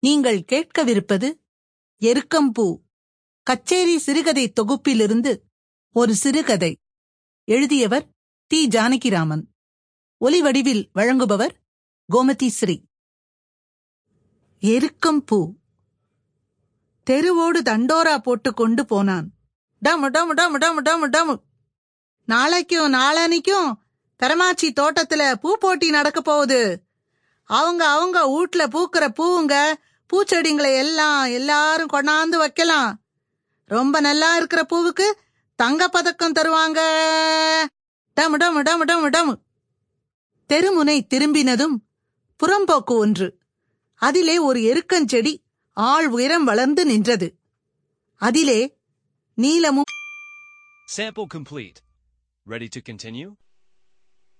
நீங்கள் கேட்கவிருப்பது எருக்கம்பூ கச்சேரி சிறுகதை தொகுப்பிலிருந்து ஒரு சிறுகதை எழுதியவர் டி ஜானகிராமன் ஒலிவடிவில் வழங்குபவர் கோமதி ஸ்ரீ எருக்கம்பூ தெருவோடு தண்டோரா போட்டு கொண்டு போனான் டமு டமு டமு டமு டமு டமு நாளைக்கும் நாளானிக்கும் பெரமாச்சி தோட்டத்துல பூ போட்டி நடக்க போகுது அவங்க அவங்க வீட்ல பூக்கிற பூவுங்க பூச்செடிங்களை எல்லாம் எல்லாரும் கொண்டாந்து வைக்கலாம் ரொம்ப நல்லா இருக்கிற பூவுக்கு தங்க பதக்கம் தருவாங்க டமு டமு டமு டமு டமு தெருமுனை திரும்பினதும் புறம்போக்கு ஒன்று அதிலே ஒரு எருக்கஞ்செடி ஆள் உயரம் வளர்ந்து நின்றது அதிலே நீலமும் Sample complete. Ready to continue?